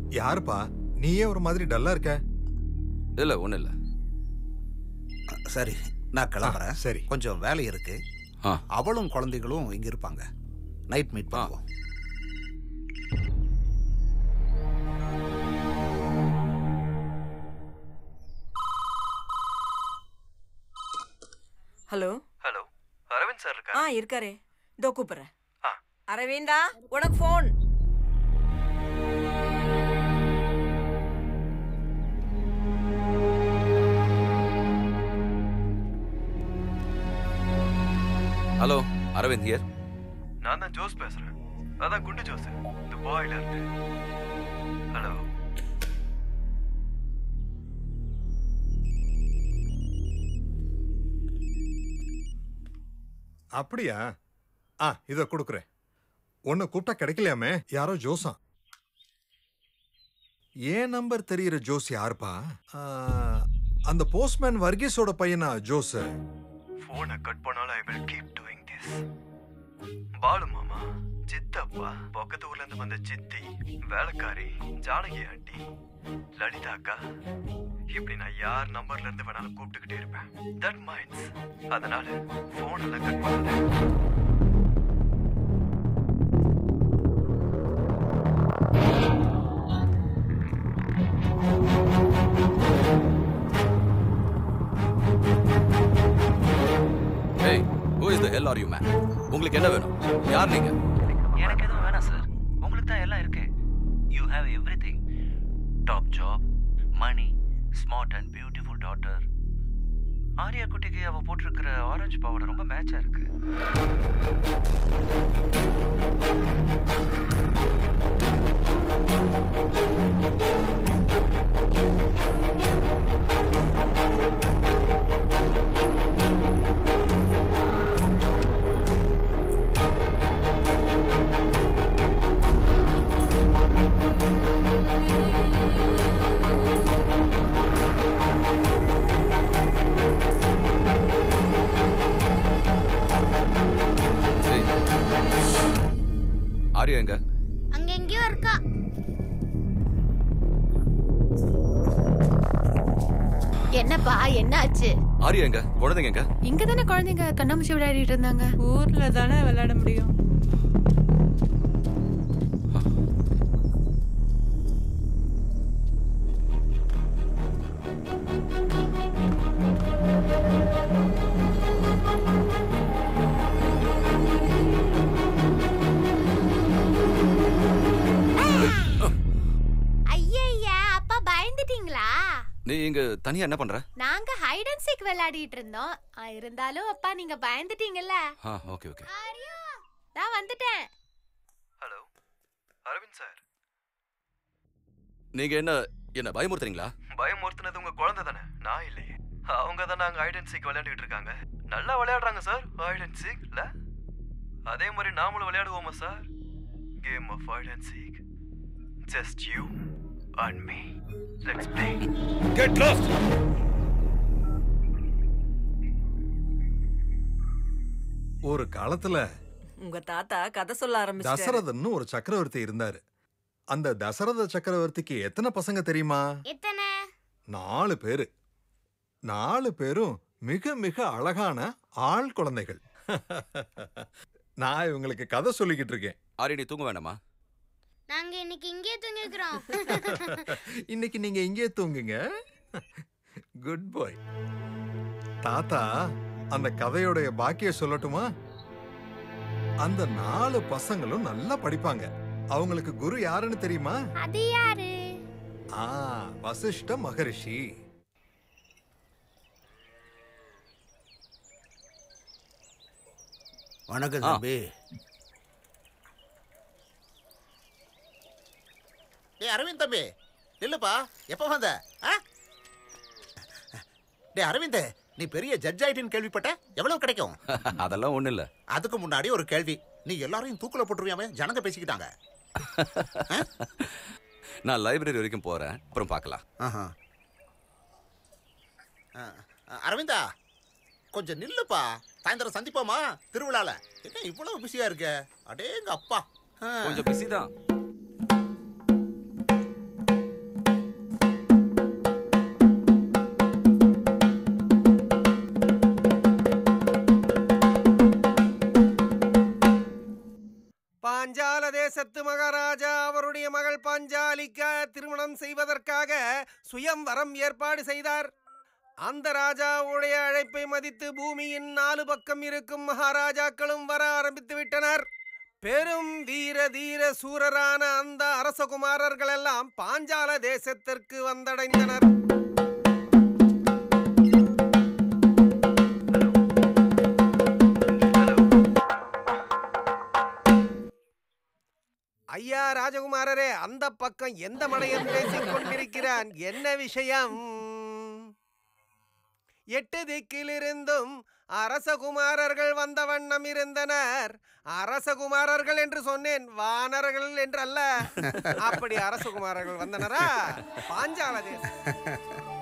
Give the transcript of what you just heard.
யாருப்பா நீயே ஒரு மாதிரி டல்லா இருக்க இல்ல ஒண்ணும் இல்ல சரி நான் கிளம்புறேன் ஆ, சரி. கொஞ்சம் வேலை இருக்கு ஆ அவளும் குழந்தைகளும் இங்க இருப்பாங்க நைட் மீட் ஆ. பண்ணுவோம் ஹலோ ஹலோ அரவிந்த் சார் இருக்கா ஆ இருக்காரே இதோ கூப்பிடுறேன் ஆ. அரவிந்தா உனக்கு ஃபோன் ஹலோ அரவிந்த் ஹியர் நான் தான் ஜோஸ் பேசுறேன் அதான் குண்டு ஜோஸ் துபாயில இருந்து ஹலோ அப்படியா ஆ இத கொடுக்குறேன் உன்னை கூப்பிட்டா கிடைக்கலையாமே யாரோ ஜோசா ஏன் நம்பர் தெரியுற ஜோஸ் யாருப்பா ஆ, அந்த போஸ்ட்மேன் வர்கீஸோட பையனா ஜோஸ் போனை கட் பண்ணாலும் I will keep doing this Balu மாமா சித்தப்பா பக்கத்து ஊர்ல இருந்து வந்த சித்தி வேலைக்காரி ஜானகி ஆண்டி லலிதா அக்கா இப்படி நான் யார் நம்பர்ல இருந்து வேணாலும் கூப்பிட்டுக்கிட்டே இருப்பேன் தட் மைண்ட்ஸ் அதனால போன் எல்லாம் கட் பண்ணாத ஏய் who is the hell are you man உங்களுக்கு என்ன வேணும் யார் நீங்க எனக்கு எதுவும் வேணாம் சார் உங்களுக்கு தான் எல்லாம் இருக்கு you have everything top job money smart and beautiful daughter Arya குட்டிக்கு அவ போட்டிருக்கிற ஆரஞ்சு பவுடர் ரொம்ப மேட்சா இருக்கு ஏய். ஆர்யா எங்க அங்க எங்கேயோ இருக்கா என்னப்பா என்னாச்சு ஆர்யா எங்க குழந்தைங்க எங்க இங்க தானே குழந்தைங்க கண்ணாமூச்சி விளையாடிட்டு இருந்தாங்க ஊர்ல தானே விளையாட முடியும் ஐயா அப்பா பயந்துட்டீங்களா நீ இங்க தனியா என்ன பண்ற நாங்க ஹைட் அண்ட் சீக் விளையாடிட்டு இருந்தோம் ஆ, இருந்தாலும் அப்பா நீங்க பயந்துட்டீங்கல்ல ஆ ஓகே ஓகே ஆரியா நான் வந்துட்டேன் ஹலோ அரவிந்த் சார் நீங்க என்ன என்ன பயமுறுத்துறீங்களா பயமுறுத்துனது உங்க குழந்தை தானே நான் இல்லையே அவங்க தான் நாங்க ஹைட் அண்ட் சீக் விளையாண்டுட்டு இருக்காங்க நல்லா விளையாடுறாங்க சார் ஹைட் அண்ட் சீக்ல அதே மாதிரி நாமளும் விளையாடுவோமா sir game of hide and seek just you and me let's play get lost ஒரு காலத்துல உங்க தாத்தா கதை சொல்ல ஆரம்பிச்சாரு தசரதன்னு ஒரு சக்கரவர்த்தி இருந்தாரு அந்த தசரத சக்கரவர்த்திக்கு எத்தனை பசங்க தெரியுமா எத்தனை நாலு பேரு நாலு பேரும் மிக மிக அழகான ஆள் குழந்தைகள் நான் இவங்களுக்கு கதை சொல்லிக்கிட்டு இருக்கேன் ஆர்யா நீ தூங்க வேண்டாமா நாங்க இன்னைக்கு இங்கே தூங்கிக்கிறோம் இன்னைக்கு நீங்க இங்கே தூங்குங்க குட் பாய் தாத்தா அந்த கதையோடைய பாக்கிய சொல்லட்டுமா அந்த நாலு பசங்களும் நல்லா படிப்பாங்க அவங்களுக்கு குரு யாருன்னு தெரியுமா அது யாரு ஆ வசிஷ்ட மகரிஷி வணக்கம் ஆ. தம்பி டேய் அரவிந்த் தம்பி இல்லப்பா எப்போ வந்த ஆ டேய் அரவிந்த் நீ பெரிய ஜட்ஜ் ஆயிட்டின்னு கேள்விப்பட்ட எவ்வளவு கிடைக்கும் அதெல்லாம் ஒண்ணு இல்ல அதுக்கு முன்னாடி ஒரு கேள்வி நீ எல்லாரையும் தூக்குல போட்டுருவியாமே ஜனங்க பேசிக்கிட்டாங்க நான் லைப்ரரி வரைக்கும் போறேன் அப்புறம் பார்க்கலாம் ஆஹா. ஆ, ஆ, அரவிந்தா கொஞ்சம் நில்லுப்பா சாயந்தரம் சந்திப்போமா திருவிழால என்ன இவ்வளவு பிஸியா இருக்க அடேங்க அப்பா ஆ. கொஞ்சம் பிஸி தான் பாஞ்சால தேசத்து மகாராஜா அவருடைய மகள் பாஞ்சாலிக்க திருமணம் செய்வதற்காக சுயம்வரம் ஏற்பாடு செய்தார் அந்த ராஜாவுடைய அழைப்பை மதித்து பூமியின் நாலு பக்கம் இருக்கும் மகாராஜாக்களும் வர ஆரம்பித்து விட்டனர் பெரும் வீர தீர சூரரான அந்த அரசகுமாரர்கள் எல்லாம் பாஞ்சால தேசத்திற்கு வந்தடைந்தனர் ஐயா ராஜகுமாரரே அந்த பக்கம் எந்த மடையன் பேசிக் கொண்டிருக்கிறான் என்ன விஷயம் எட்டு திக்கிலிருந்தும் அரசகுமாரர்கள் வந்த வண்ணம் இருந்தனர் அரசகுமாரர்கள் என்று சொன்னேன் வானர்கள் என்று அல்ல அப்படி அரசகுமாரர்கள் வந்தனரா பாஞ்சால தேசம்